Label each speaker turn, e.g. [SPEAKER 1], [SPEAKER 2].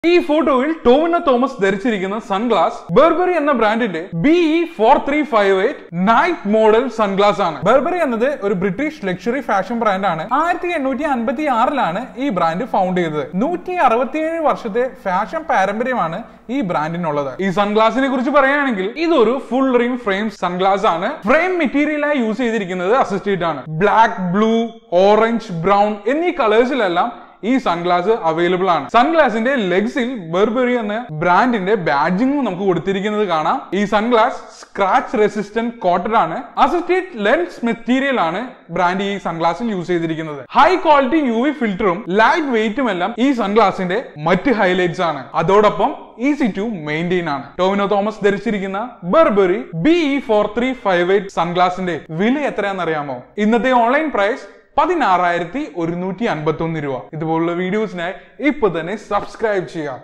[SPEAKER 1] ഈ ഫോട്ടോയിൽ ടോമിനോ തോമസ് ധരിച്ചിരിക്കുന്ന സൺഗ്ലാസ് ബെർബറി എന്ന ബ്രാൻഡിന്റെ B E four three five eight night model sunglass ആണ് ബെർബറി എന്നത് ഒരു ബ്രിട്ടീഷ് ലക്ഷറി ഫാഷൻ ബ്രാൻഡാണ് ആയിരത്തി എണ്ണൂറ്റി അൻപത്തി ആറിലാണ് ഈ ബ്രാൻഡ് ഫൗണ്ട് ചെയ്തത് നൂറ്റി അറുപത്തിയേഴ് വർഷത്തെ ഫാഷൻ പാരമ്പര്യമാണ് ഈ ബ്രാൻഡിനുള്ളത് ഈ സൺഗ്ലാസിനെ കുറിച്ച് പറയുകയാണെങ്കിൽ ഇതൊരു ഫുൾ റിംഗ് ഫ്രെയിം സൺഗ്ലാസ് ആണ് ഫ്രെയിം മെറ്റീരിയലായി യൂസ് ചെയ്തിരിക്കുന്നത് അസിസ്റ്റേറ്റ് ആണ് ബ്ലാക്ക് ബ്ലൂ ഓറഞ്ച് ബ്രൗൺ എന്നീ കളേഴ്സിലെല്ലാം ഈ സൺഗ്ലാസ് അവൈലബിൾ ആണ് സൺഗ്ലാസിന്റെ ലെഗ്സിൽ ബെർബറി എന്ന ബ്രാൻഡിന്റെ ബാഡ്ജിങ്ങും നമുക്ക് കൊടുത്തിരിക്കുന്നത് കാണാം ഈ സൺഗ്ലാസ് സ്ക്രാച്ച് റെസിസ്റ്റന്റ് കോട്ടഡ് ആണ് അസിസ്റ്റേറ്റ് ലെൻസ് മെറ്റീരിയൽ ആണ് ബ്രാൻഡ് ഈ സൺഗ്ലാസിൽ യൂസ് ചെയ്തിരിക്കുന്നത് ഹൈ ക്വാളിറ്റി യു വി ഫിൽറ്ററും ലൈറ്റ് വെയിറ്റും എല്ലാം ഈ സൺഗ്ലാസിന്റെ മറ്റ് ഹൈലൈറ്റ്സ് ആണ് അതോടൊപ്പം ഈസി ടു മെയിൻറ്റെയിൻ ആണ് ടോമിനോ തോമസ് ധരിച്ചിരിക്കുന്ന Burberry B E four three five eight സൺഗ്ലാസിന്റെ വില എത്രയാണെന്നറിയാമോ ഇന്നത്തെ ഓൺലൈൻ പ്രൈസ് പതിനാറായിരത്തി ഒരുന്നൂറ്റി അൻപത്തി ഒന്ന് രൂപ ഇതുപോലുള്ള വീഡിയോസിനായി ഇപ്പൊ തന്നെ സബ്സ്ക്രൈബ് ചെയ്യാം